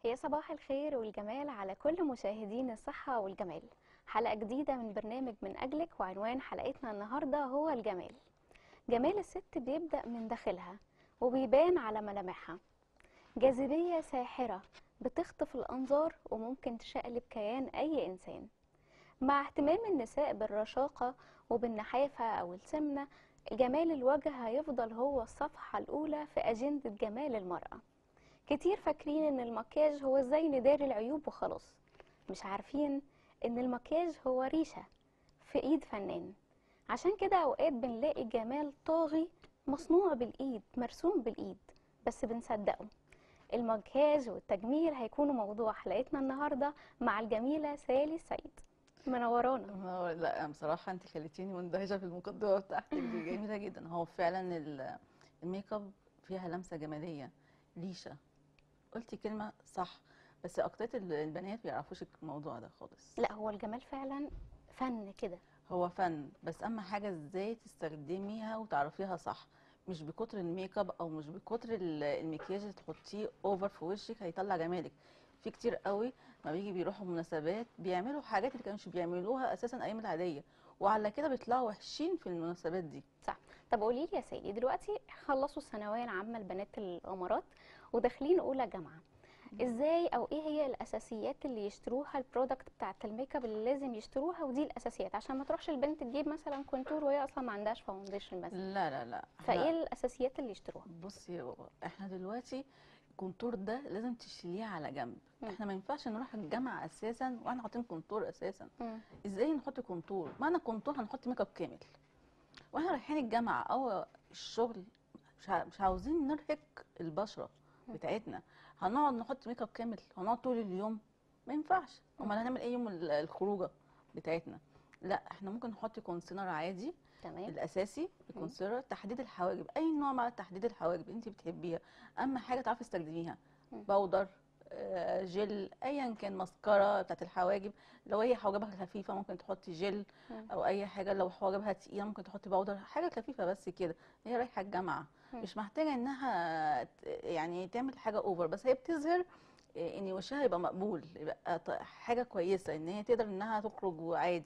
يا صباح الخير والجمال على كل مشاهدين الصحة والجمال حلقة جديدة من برنامج من أجلك وعنوان حلقتنا النهاردة هو الجمال جمال الست بيبدأ من داخلها وبيبان على ملامحها جاذبية ساحرة بتخطف الأنظار وممكن تشقلب كيان أي إنسان مع اهتمام النساء بالرشاقة وبالنحافة أو السمنة جمال الوجه هيفضل هو الصفحة الأولى في أجندة جمال المرأة كتير فاكرين ان المكياج هو ازاي نداري العيوب وخلاص مش عارفين ان المكياج هو ريشة في ايد فنان عشان كده اوقات بنلاقي جمال طاغي مصنوع بالايد مرسوم بالايد بس بنصدقه المكياج والتجميل هيكونوا موضوع حلقتنا النهارده مع الجميله سالي السيد منورانا هو لا بصراحة انت خليتيني مندهشة في المقدمة بتاعتك دي جميلة جدا هو فعلا ال- الميك اب فيها لمسة جمالية ريشة قلتي كلمة صح بس أكتر البنات بيعرفوش الموضوع ده خالص لا هو الجمال فعلا فن كده هو فن بس أهم حاجة ازاي تستخدميها وتعرفيها صح مش بكتر الميك اب او مش بكتر ال- المكياج اللي تحطيه اوفر في وشك هيطلع جمالك في كتير قوي ما بيجي بيروحوا مناسبات بيعملوا حاجات اللي كانوش بيعملوها اساسا ايام العاديه وعلى كده بيطلعوا وحشين في المناسبات دي صح طب قولي لي يا سالي دلوقتي خلصوا الثانويه العامه البنات الامارات وداخلين اولى جامعه ازاي او ايه هي الاساسيات اللي يشتروها البرودكت بتاعت الميك اب اللي لازم يشتروها ودي الاساسيات عشان ما تروحش البنت تجيب مثلا كونتور وهي اصلا ما عندهاش فاونديشن مثلا لا لا لا إحنا- فايه الاساسيات اللي يشتروها بصي يا بابا احنا دلوقتي الكونتور ده لازم تشيليه على جنب مم. احنا ما ينفعش نروح الجامعه اساسا واحنا حاطين كونتور اساسا مم. ازاي نحط كونتور معنى كونتور هنحط ميك اب كامل واحنا رايحين الجامعه او الشغل مش ع- مش عاوزين نرهق البشره بتاعتنا هنقعد نحط ميك اب كامل هنقعد طول اليوم ما ينفعش امال هنعمل ايه يوم ال- الخروجه بتاعتنا لا احنا ممكن نحط كونسيلر عادي تمام الاساسي الكونسيلر تحديد الحواجب اي نوع مع تحديد الحواجب انت بتحبيها اهم حاجه تعرفي تستخدميها مم. باودر آه، جل ايا كان ماسكارا بتاعت الحواجب لو هي حواجبها خفيفه ممكن تحطي جل مم. او اي حاجه لو حواجبها تقيله ممكن تحطي باودر حاجه خفيفه بس كده هي رايحه الجامعه مم. مش محتاجه انها ت- يعني تعمل حاجه اوفر بس هي بتظهر آه، ان وشها يبقى مقبول يبقى ط- حاجه كويسه ان هي تقدر انها تخرج عادي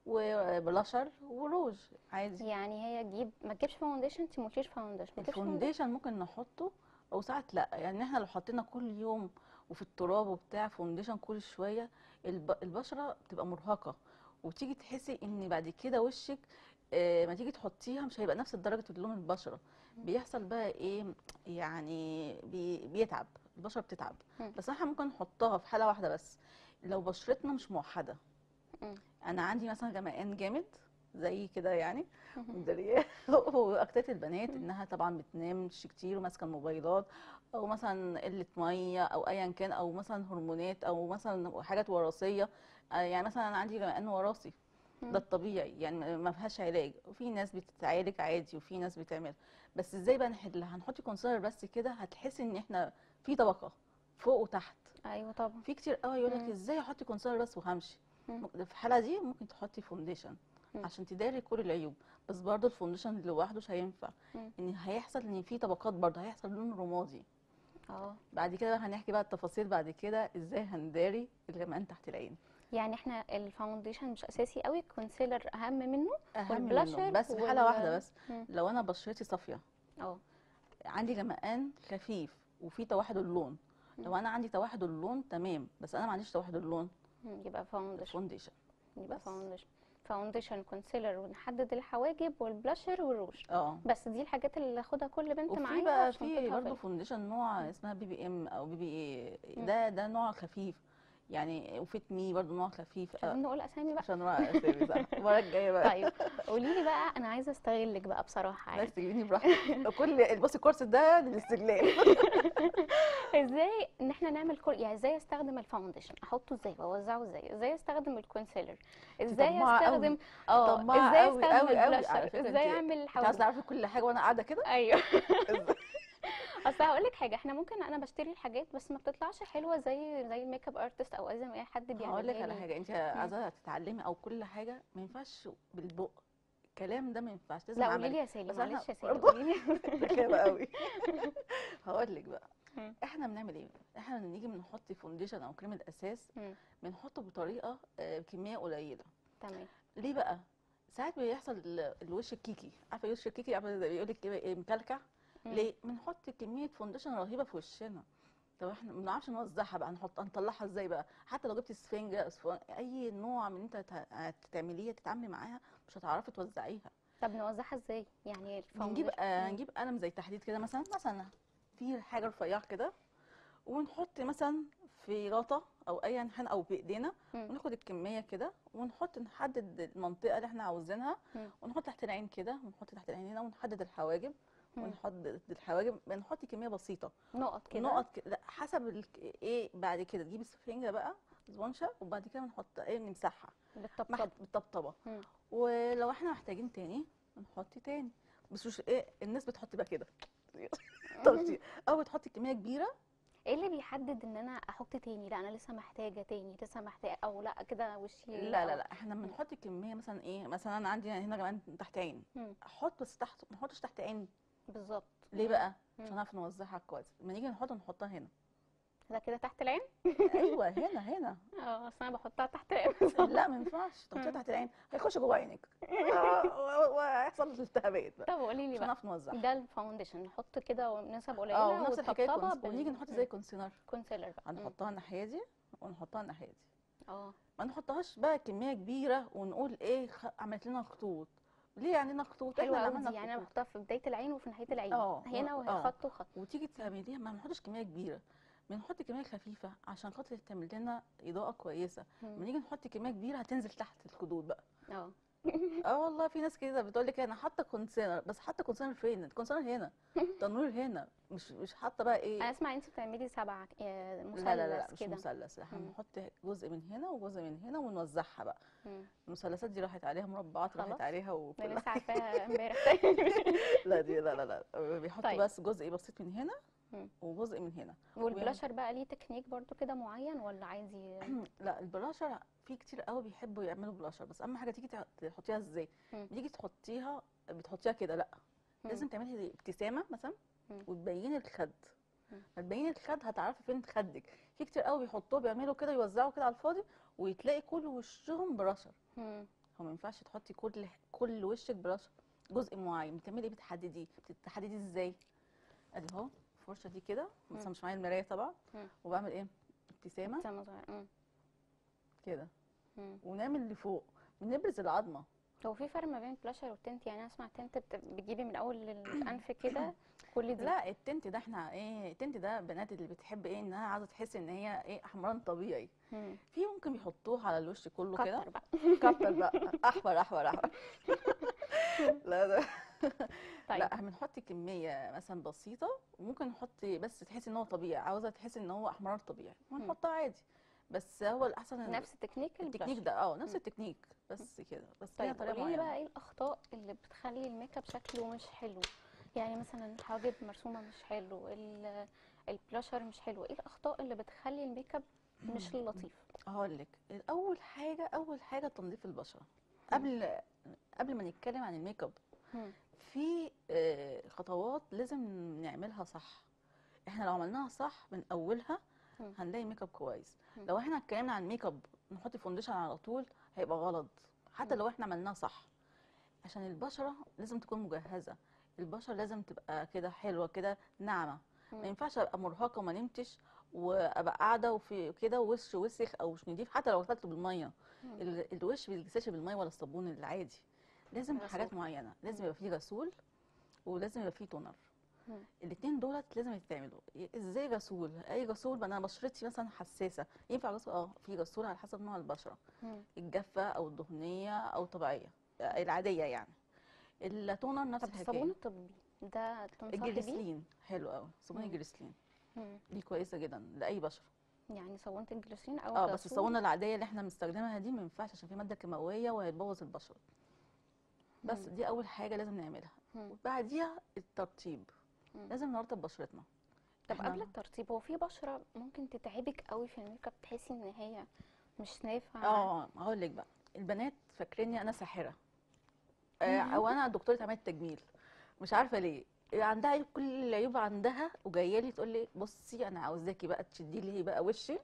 وبلاشر وروج عادي يعني هي تجيب ما تجيبش فاونديشن انت ما تجيبش فاونديشن ما تجيبش فاونديشن الفونديشن ممكن نحطه او ساعات لا يعني احنا لو حطينا كل يوم وفي التراب وبتاع فونديشن كل شويه الب- البشره بتبقى مرهقه وتيجي تحسي ان بعد كده وشك آه، ما تيجي تحطيها مش هيبقى نفس درجه لون البشره بيحصل بقى ايه يعني بي بيتعب البشره بتتعب مم. بس احنا ممكن نحطها في حاله واحده بس لو بشرتنا مش موحده مم. انا عندي مثلا غمقان جامد زي كده يعني مم. مدارية واكتر البنات انها طبعا بتنامش كتير وماسكه الموبايلات او مثلا قله ميه او ايا كان او مثلا هرمونات او مثلا حاجات وراثيه آه، يعني مثلا انا عندي غمقان وراثي مم. ده الطبيعي يعني ما- ما فيهاش علاج وفي ناس بتتعالج عادي وفي ناس بتعمل بس ازاي بقى نحلها هنحط كونسيلر بس كده هتحسي ان احنا في طبقه فوق وتحت ايوه طبعا في كتير قوي يقول لك مم. ازاي احط كونسيلر بس وهمشي مم. في الحاله دي ممكن تحطي فونديشن مم. عشان تداري كل العيوب بس برضه الفونديشن لوحده مش هينفع مم. ان هيحصل ان في طبقات برضه هيحصل لون رمادي اه بعد كده بقى هنحكي بقى التفاصيل بعد كده ازاي هنداري الغمقان تحت العين يعني احنا الفاونديشن مش اساسي قوي الكونسيلر اهم منه اهم والبلاشر منه بس في وال- حاله واحده بس مم. لو انا بشرتي صافيه اه عندي غمقان خفيف وفي توحد اللون لو انا عندي توحد اللون تمام بس انا ما عنديش توحد اللون مم. يبقى فاونديشن فونديشن يبقى بس. فاونديشن فاونديشن كونسيلر ونحدد الحواجب والبلاشر والروج اه بس دي الحاجات اللي ناخدها كل بنت وفي معاها بقى عشان في تطلع برضه في- فونديشن نوع اسمها بي بي ام او بي بي اي مم. ده ده نوع خفيف يعني وفيت مي برضه نوع خفيف مش عايزين نقول اسامي بقى عشان نوع اسامي صح المره الجايه بقى طيب قولي لي بقى انا عايزه استغلك بقى بصراحه لا يعني تجيبيني براحتك كل بصي الكورس ده للاستغلال ازاي ان احنا نعمل كل يعني ازاي استخدم الفاونديشن احطه ازاي واوزعه ازاي ازاي استخدم الكونسيلر ازاي طماعة قوي. استخدم اه طماعة ازاي قوي استخدم قوي قوي. على البلاشر فكرة ازاي انت- اعمل انت عايزه الحواجب تعرفي كل حاجه وانا قاعده كده ايوه اصل هقول لك حاجه احنا ممكن انا بشتري الحاجات بس ما بتطلعش حلوه زي زي الميك اب ارتست او زي ما اي حد بيعملها هقول لك على لي. حاجه انت عايزه تتعلمي او كل حاجه ما ينفعش بالبق الكلام ده ما ينفعش لازم لا قولي عملي لي يا سالي بس احنا معلش يا سالي برضه قولي لي رخامه قوي هقول لك بقى مم. احنا بنعمل ايه احنا بنيجي بنحط فونديشن او كريم الاساس مم. بنحطه بطريقه آه، كميه قليله تمام ليه بقى ساعات بيحصل ال- الوش الكيكي عارفه الوش الكيكي عارفه زي بيقول لك كده ايه مكلكع مم. ليه بنحط كميه فونديشن رهيبه في وشنا طب احنا ما بنعرفش نوزعها بقى نحط هنطلعها ازاي بقى حتى لو جبتي اسفنجه أسفن... اي نوع من انت ت- تعمليه تتعاملي معاها مش هتعرفي توزعيها طب نوزعها ازاي يعني بنجيب الفاونديشن آه مم. نجيب قلم زي تحديد كده مثلا مثلا في حاجه رفيعه كده ونحط مثلا في غطا او اي حاجه او بايدينا مم. وناخد الكميه كده ونحط نحدد المنطقه اللي احنا عاوزينها مم. ونحط تحت العين كده ونحط تحت العين هنا ونحدد الحواجب مم. ونحدد الحواجب بنحط كميه بسيطه نقط كده نقط كده لا حسب ال... ايه بعد كده تجيب السفنجه بقى سبونشه وبعد كده نحط ايه نمسحها بالطبطبة مح- بالطبطبه مم. ولو احنا محتاجين تاني نحط تاني بس مش ايه الناس بتحط بقى كده طب او بتحط كميه كبيره ايه اللي بيحدد ان انا احط تاني لا انا لسه محتاجه تاني لسه محتاجه او لا كده وشي لا لا لا احنا بنحط كميه مثلا ايه مثلا انا عندي هنا كمان تحت عين مم. احط بس تحت ما نحطش تحت عين بالظبط ليه بقى مم. عشان نعرف نوزعها كويس لما نيجي نحط نحطها هنا ده كده تحت العين ايوه هنا هنا اه اصل انا بحطها تحت العين لا ما ينفعش تحطيها مم. تحت العين هيخش جوه عينك وهيحصل التهابات بقى طب قولي لي مش بقى هنعرف نوزعها ده الفاونديشن نحط كده نسب قليله اه ونفس الحكايه والطبطبة كونس... ونيجي نحط زي كونسيلر كونسيلر بقى مم. هنحطها الناحيه دي ونحطها الناحيه دي اه ما نحطهاش بقى كميه كبيره ونقول ايه خ... عملت لنا خطوط ليه عندنا خطوط حلوه اللي قوي عملنا دي يعني انا خطوط. بحطها في بدايه العين وفي نهايه العين اه، هنا وهي اه. خط وخط وتيجي تعمليها ما بنحطش كميه كبيره بنحط كميه خفيفه عشان خاطر تعمل لنا اضاءه كويسه مم. لما نيجي نحط كميه كبيره هتنزل تحت الخدود بقى اه اه والله في ناس كده بتقول لك انا حاطه كونسيلر بس حاطه كونسيلر فين الكونسيلر هنا تنوير هنا مش مش حاطه بقى ايه انا اسمع انت بتعملي سبعه آه، مثلث لا لا لا, لا مش كده مثلث احنا مم. بنحط جزء من هنا وجزء من هنا ونوزعها بقى مم. المثلثات دي راحت عليها مربعات راحت خلاص. عليها انا وكل لسه عارفاها امبارح لا دي لا لا لا بيحطوا طيب. بس جزء بسيط من هنا مم. وجزء من هنا والبلاشر بقى ليه تكنيك برضو كده معين ولا عادي لا البلاشر في كتير قوي بيحبوا يعملوا بلاشر بس اهم حاجه تيجي تع- تحطيها ازاي مم. بتيجي تحطيها بتحطيها كده لا مم. لازم تعملي زي ابتسامه مثلا مم. وتبيني الخد مم. هتبيني الخد هتعرفي فين خدك في كتير قوي بيحطوه بيعملوا كده يوزعوا كده على الفاضي وتلاقي كل وشهم بلاشر مم. هو ما ينفعش تحطي كل كل وشك بلاشر جزء معين بتعملي ايه بتحدديه بتحدديه ازاي ادي اهو الفرشه دي كده بس مم. أنا مش معايا المرايه طبعا مم. وبعمل ايه ابتسامه ابتسامة صغيرة. مم. كده مم. ونعمل لفوق بنبرز العظمه هو في فرق ما بين البلاشر والتنت يعني انا اسمع تنت بت- بتجيبي من اول الانف كده كل دي لا التنت ده احنا ايه التنت ده بنات اللي بتحب ايه انها عايزه تحس ان هي ايه احمران طبيعي مم. في ممكن بيحطوه على الوش كله كده كتر بقى كتر بقى احمر احمر احمر لا ده طيب لا بنحط كميه مثلا بسيطه وممكن نحط بس تحسي ان هو طبيعي عاوزه تحسي ان هو احمرار طبيعي ونحطها عادي بس هو الاحسن إن نفس تكنيك التكنيك البلاشر ده اه نفس مم. التكنيك بس كده بس ليها طيب طريقه قولي لي معينه بقى ايه الاخطاء اللي بتخلي الميك اب شكله مش حلو يعني مثلا الحواجب مرسومه مش حلو ال- البلاشر مش حلو ايه الاخطاء اللي بتخلي الميك اب مش لطيف هقول لك اول حاجه اول حاجه تنظيف البشره قبل قبل ما نتكلم عن الميك اب مم. في آه، خطوات لازم نعملها صح احنا لو عملناها صح من اولها مم. هنلاقي ميك اب كويس مم. لو احنا اتكلمنا عن ميك اب نحط فونديشن على طول هيبقى غلط حتى مم. لو احنا عملناها صح عشان البشره لازم تكون مجهزه البشره لازم تبقى كده حلوه كده ناعمه ما مم. ينفعش ابقى مرهقه وما نمتش وابقى قاعده وفي كده وش وسخ او مش نضيف حتى لو غسلته بالميه مم. ال- الوش ما بيتغسلش بالميه ولا الصابون العادي لازم غسول. حاجات معينه لازم يبقى فيه غسول ولازم يبقى فيه تونر مم. الاثنين دولت لازم يتعملوا إيه- ازاي غسول اي غسول ما انا بشرتي مثلا حساسه ينفع غسول اه في غسول على حسب نوع البشره مم. الجافه او الدهنيه او طبيعيه آه، العاديه يعني التونر نفس طب الصابون الحكايه الطبي ده تنصحي بيه الجليسلين حلو قوي صابون مم. الجليسلين مم. دي كويسه جدا لاي بشره يعني صابونه الجليسرين او اه بس الغسول. الصابونه العاديه اللي احنا بنستخدمها دي ما ينفعش عشان في ماده كيماويه وهتبوظ البشره بس مم. دي اول حاجه لازم نعملها مم. وبعديها الترطيب مم. لازم نرطب بشرتنا طب إحنا- قبل الترطيب هو في بشره ممكن تتعبك قوي في الميك اب تحسي ان هي مش نافعه اه هقول لك بقى البنات فاكريني انا ساحره آه او انا دكتوره عمليه تجميل مش عارفه ليه عندها عيوب كل العيوب عندها وجايه لي تقول لي بصي انا عاوزاكي بقى تشدي لي بقى وشي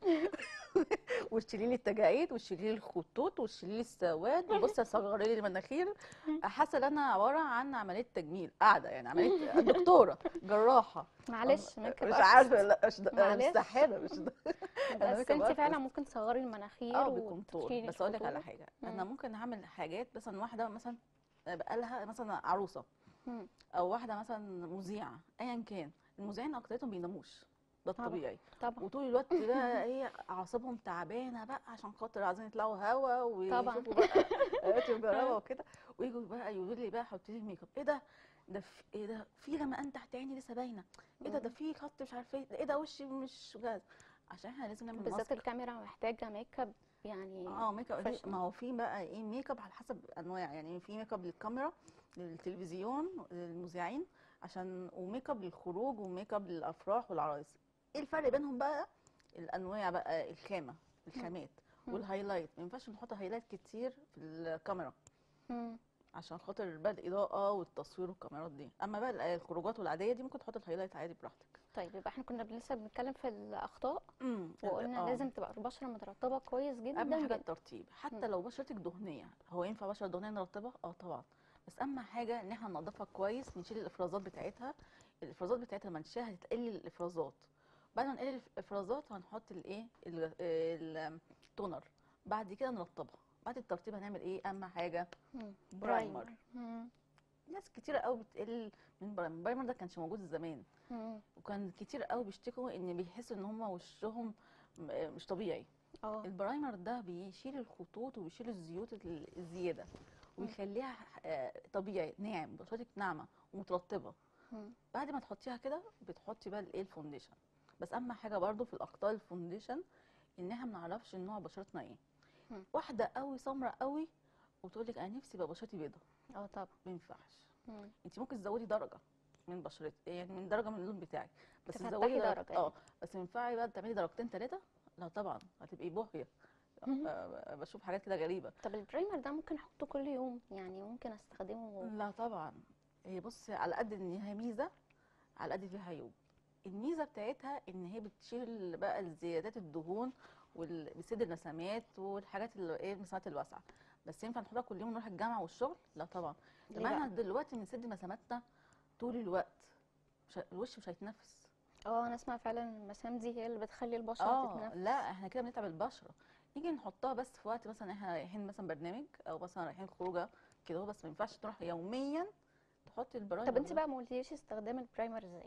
وتشيلي لي التجاعيد وتشيلي لي الخطوط وتشيلي لي السواد وبصي صغري لي المناخير حاسه ان انا عباره عن عمليه تجميل قاعده يعني عمليه دكتوره جراحه معلش ميك اب مش artist. عارفه لا مش ده- معلش. مستحيله مش ده أنا بس ميك اب انت فعلا artist. ممكن تصغري المناخير اه بكونتور وتشيلي بس اقول لك على الخطوط. حاجه انا مم. ممكن اعمل حاجات مثلا واحده مثلا بقالها مثلا عروسه مم. او واحده مثلا مذيعه ايا كان المذيعين اكترتهم بيناموش ده طبعا. الطبيعي طبعا وطول الوقت بقى ايه اعصابهم تعبانه بقى عشان خاطر عايزين يطلعوا هوا طبعا. ويشوفوا بقى راتب جراوه وكده ويجوا بقى يقولوا لي بقى حطي لي ميك اب ايه ده ده في ايه ده في لمعان تحت عيني لسه باينه ايه ده ده مم. في خط مش عارفه ايه ده ايه ده وشي مش جاز عشان احنا لازم نعمل بالذات ماسك الكاميرا محتاجه ميك اب يعني اه ميك اب دي- professional. ما هو في بقى ايه ميك اب على حسب انواع يعني في ميك اب للكاميرا للتلفزيون للمذيعين عشان وميك اب للخروج وميك اب للافراح والعرايس ايه الفرق بينهم بقى الانواع بقى الخامه الخامات مم. والهايلايت ما ينفعش نحط هايلايت كتير في الكاميرا مم. عشان خاطر بقى الاضاءه والتصوير والكاميرات دي اما بقى الخروجات والعاديه دي ممكن تحط الهايلايت عادي براحتك طيب يبقى احنا كنا لسه بنتكلم في الاخطاء امم وقلنا لازم تبقى البشره مترطبه كويس جدا اهم حاجه جدا الترطيب حتى مم. لو بشرتك دهنيه هو ينفع بشره دهنيه نرطبها اه طبعا بس اهم حاجه ان احنا ننضفها كويس نشيل الافرازات بتاعتها الافرازات بتاعتها لما نشيلها هتقل الافرازات بعد ما نقل الافرازات هنحط الايه ال- ال- التونر بعد كده نرطبها بعد الترطيب هنعمل ايه اهم حاجه مم. برايمر مم. ناس كتيره قوي بتقل من برايمر البرايمر ده كانش موجود زمان مم. وكان كتير قوي بيشتكوا ان بيحسوا ان هم وشهم م- مش طبيعي اه البرايمر ده بيشيل الخطوط وبيشيل الزيوت ال- الزياده ويخليها آه، طبيعي ناعم بشرتك ناعمه ومترطبه مم. بعد ما تحطيها كده بتحطي بقى الايه الفونديشن بس اهم حاجه برضو في الاخطاء الفونديشن ان احنا ما نعرفش نوع بشرتنا ايه مم. واحده قوي سمراء قوي وتقول لك انا نفسي بقى بشرتي بيضه اه طبعا ما ينفعش مم. انت ممكن تزودي درجه من بشرتك يعني من درجه من اللون بتاعك بس تفتحي تزودي درجة اه بس ينفعي بقى تعملي درجتين ثلاثه لا طبعا هتبقي بوهيه مم. آه، بشوف حاجات كده غريبه طب البرايمر ده ممكن احطه كل يوم يعني ممكن استخدمه لا طبعا هي بصي على قد ان هي ميزه على قد فيها عيوب الميزه بتاعتها ان هي بتشيل بقى الزيادات الدهون وبتسد المسامات والحاجات اللي ايه المسامات الواسعه بس ينفع نحطها كل يوم نروح الجامعه والشغل لا طبعا ليه طب احنا بقى؟ دلوقتي بنسد مساماتنا طول الوقت مش ه- الوش مش هيتنفس اه انا اسمع فعلا المسام دي هي اللي بتخلي البشره اه تتنفس لا احنا كده بنتعب البشره نيجي نحطها بس في وقت مثلا احنا رايحين مثلا برنامج او مثلا رايحين خروجه كده هو بس ما ينفعش تروح يوميا تحطي البرايمر طب انت ده. بقى ما قلتيش استخدام البرايمر ازاي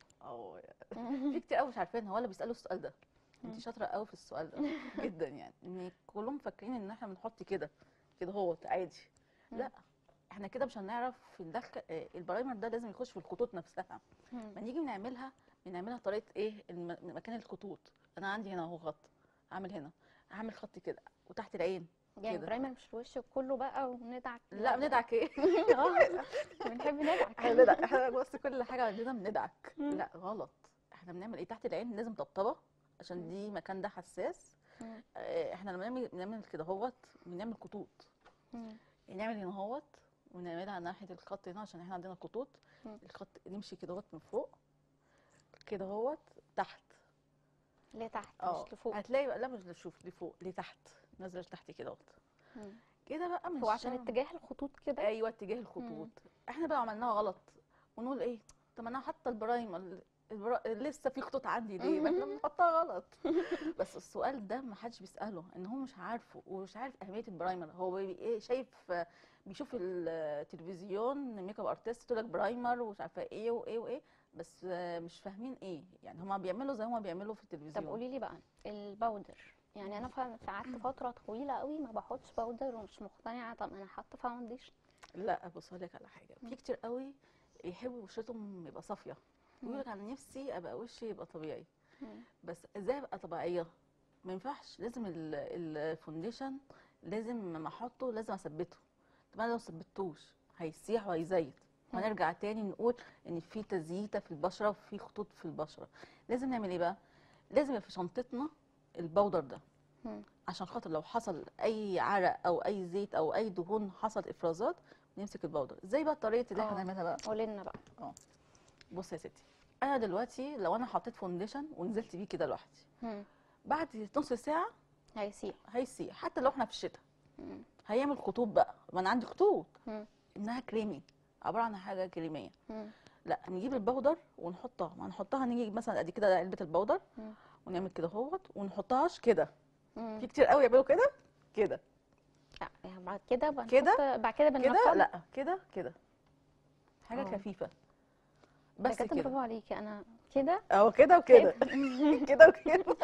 اه في كتير قوي مش عارفينها ولا بيسالوا السؤال ده انت مم. شاطره قوي في السؤال ده جدا يعني ان كلهم فاكرين ان احنا بنحط كده كده هو عادي مم. لا احنا كده مش هنعرف ندخل آه، البرايمر ده لازم يخش في الخطوط نفسها مم. ما نيجي بنعملها بنعملها طريقه ايه الم- مكان الخطوط انا عندي هنا اهو خط اعمل هنا هعمل خط كده وتحت العين يعني كده. برايمر مش الوش كله بقى وندعك لا بندعك ايه اه بنحب ندعك احنا بندعك احنا بص كل حاجه عندنا بندعك مم. لا غلط احنا بنعمل ايه تحت العين لازم طبطبه عشان دي مكان ده حساس مم. آه، احنا لما نعمل بنعمل كده اهوت بنعمل خطوط مم. نعمل هنا اهوت ونعملها ناحيه الخط هنا عشان احنا عندنا خطوط مم. الخط نمشي كده اهوت من فوق كده اهوت تحت ليه تحت اه مش لفوق هتلاقي بقى لا مش لشوف لفوق لتحت نازله لتحت كده اهوت مم. كده بقى مش هو عشان اتجاه الخطوط كده ايوه اتجاه الخطوط احنا بقى عملناها غلط ونقول ايه طب انا حاطه البرايمر البرا... لسه في خطوط عندي ليه ما احنا بنحطها غلط بس السؤال ده ما حدش بيساله ان هو مش عارفه ومش عارف اهميه البرايمر هو بي... ايه شايف بيشوف التلفزيون ميك اب ارتست تقول لك برايمر ومش عارفه ايه وايه وايه بس مش فاهمين ايه يعني هما بيعملوا زي هما بيعملوا في التلفزيون طب قولي لي بقى الباودر يعني انا فعلا قعدت فتره طويله قوي ما بحطش باودر ومش مقتنعه طب انا حاطه فاونديشن لا بص أقول لك على حاجه في كتير قوي يحبوا بشرتهم يبقى صافيه يقول لك انا نفسي ابقى وشي يبقى طبيعي بس ازاي ابقى طبيعيه ما ينفعش لازم ال- الفونديشن لازم ما احطه لازم اثبته طب انا لو ثبتوش هيسيح وهيزيت مم. وهنرجع تاني نقول ان في تزييته في البشره وفي خطوط في البشره لازم نعمل ايه بقى لازم يبقى في شنطتنا البودر ده مم. عشان خاطر لو حصل اي عرق او اي زيت او اي دهون حصل افرازات نمسك البودر ازاي بقى طريقه اللي احنا آه. نعملها بقى قولي لنا بقى بص يا ستي انا دلوقتي لو انا حطيت فونديشن ونزلت بيه كده لوحدي مم. بعد نص ساعه هيسيح هيسيح حتى لو احنا في الشتاء مم. هيعمل خطوط بقى ما انا عندي خطوط مم. انها كريمي عباره عن حاجه كريميه مم. لا نجيب البودر ونحطها ما نحطها نيجي مثلا ادي كده علبه البودر مم. ونعمل كده اهوت ونحطهاش كده مم. في كتير قوي يعملوا كده كده لا يعني بعد كده بنحط كده؟ بعد كده كده بننفض لا كده كده حاجه اه. خفيفه بس بجد كده برافو عليكي انا كده اهو كده وكده كده وكده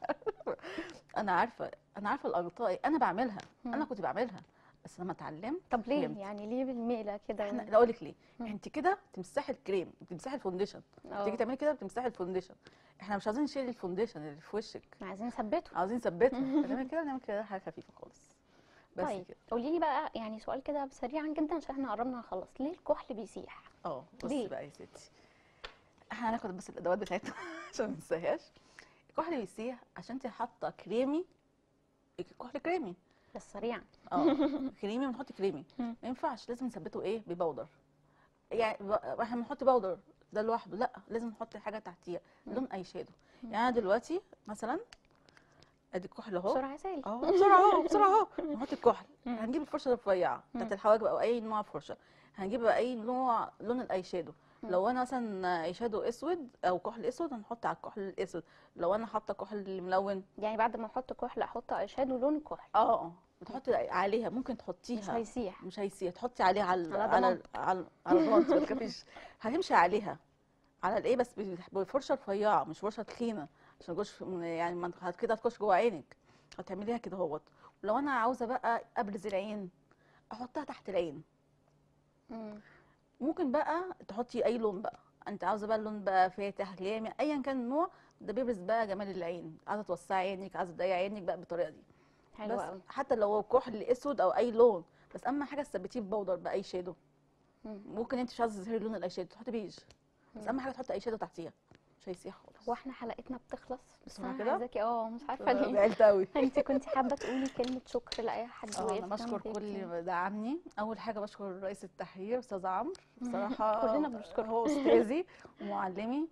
انا عارفه انا عارفه الاخطاء انا بعملها انا مم. كنت بعملها بس لما اتعلمت طب ليه فهمت. يعني ليه بالميله كده احنا لا اقول لك ليه مم. انت كده تمسحي الكريم تمسحي الفونديشن اه. تيجي تعملي كده بتمسحي الفونديشن احنا مش عايزين نشيل الفونديشن اللي في وشك عايزين نثبته عاوزين نثبتها نعمل كده نعمل كده حاجه خفيفه خالص بس طيب كده قولي لي بقى يعني سؤال كده سريعا جدا عشان احنا قربنا نخلص ليه الكحل بيسيح اه ليه؟ بصي بقى يا ستي احنا هناخد بس الادوات بتاعتنا عشان ما ننساهاش الكحل بيسيح عشان انت حاطه كريمي الكحل كريمي بس سريعا اه كريمي بنحط كريمي مم. ما ينفعش لازم نثبته ايه ببودر يعني ب- احنا بنحط بودر ده لوحده لا لازم نحط حاجه تحتيها مم. لون اي شادو مم. يعني انا دلوقتي مثلا ادي الكحل اهو بسرعه يا سالي اهو بسرعه اهو بسرعه اهو نحط الكحل مم. هنجيب الفرشه الرفيعه بتاعت مم. الحواجب او اي نوع فرشه هنجيب بقى اي نوع لون الاي شادو مم. لو انا مثلا اي شادو اسود او كحل اسود هنحط على الكحل الاسود لو انا حاطه كحل ملون يعني بعد ما احط كحل احط اي شادو لون الكحل اه اه بتحطي عليها ممكن مش تحطيها هيسيح مش هيسيح تحطي عليها على على على ضمانتك. على على ضمانتك ما تخافيش هتمشي عليها على الايه بس بفرشه رفيعه مش فرشه تخينه عشان تخش يعني ما انت كده هتخش جوه عينك هتعمليها كده اهوت ولو انا عاوزه بقى ابرز العين احطها تحت العين مم. ممكن بقى تحطي اي لون بقى انت عاوزه بقى اللون بقى فاتح غامق ايا كان النوع ده بيبرز بقى جمال العين عايزه توسعي عينك عايزه تضيقي عينك بقى بالطريقه دي حلو بس قوي حتى لو هو كحل اسود او اي لون بس اهم حاجه تثبتيه ببودر باي شادو ممكن انت مش عايزه تظهري لون الاي شادو تحطي بيج بس مم. اهم حاجه تحطي اي شادو تحتيها مش هيسيح خالص هو احنا حلقتنا بتخلص بس بسرعة انا كده؟ عايزاكي اه مش عارفه ليه زعلت قوي انت كنت حابه تقولي كلمه شكر لاي حد اه وقف انا بشكر جنبك كل يعني. اللي دعمني اول حاجه بشكر رئيس التحرير استاذ عمرو مم. بصراحه كلنا بنشكره. هو استاذي ومعلمي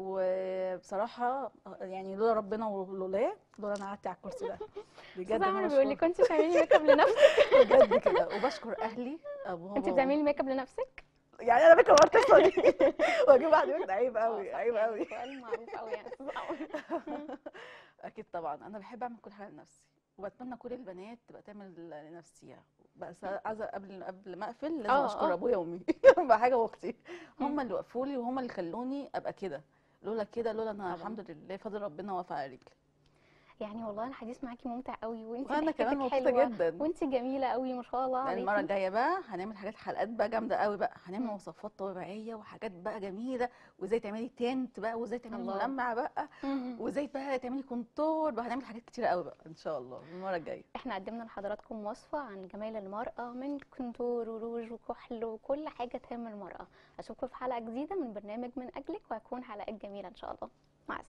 وبصراحه يعني لولا ربنا ولولاه لولا انا قعدت على الكرسي ده بجد استاذ انا عمرو بيقول لي بشكر كنت بتعملي ميك اب لنفسك بجد كده وبشكر اهلي ابو انت بتعملي ميك اب لنفسك يعني انا فاكره القصه دي واجيب واحد يقول عيب اه قوي صح، عيب يعني قوي سؤال معروف قوي يعني استاذ عمرو اكيد طبعا انا بحب اعمل كل حاجه لنفسي وبتمنى كل البنات تبقى تعمل لنفسها بس عايزه قبل قبل ما اقفل لازم اه، اشكر اه. ابويا وامي بقى حاجه واختي هم مم. اللي وقفوا لي وهم اللي خلوني ابقى كده لولا كده لولا انا طبعا. الحمد لله فضل ربنا واقف على رجلي يعني والله الحديث معاكي ممتع قوي وانت وانا كمان ضحكتك مبسوطه حلوه جدا وانت جميله قوي ما شاء الله لأن عليكي المره الجايه بقى هنعمل حاجات حلقات بقى جامده قوي بقى هنعمل مم. وصفات طبيعيه وحاجات بقى جميله وازاي تعملي تنت بقى وازاي تعملي الله. ملمع بقى مم. وازاي بقى تعملي كونتور بقى هنعمل حاجات كتيره قوي بقى ان شاء الله المره الجايه احنا قدمنا لحضراتكم وصفه عن جمال المراه من كونتور وروج وكحل وكل حاجه تهم المراه اشوفكم في حلقه جديده من برنامج من اجلك وهتكون حلقات جميله ان شاء الله مع السلامه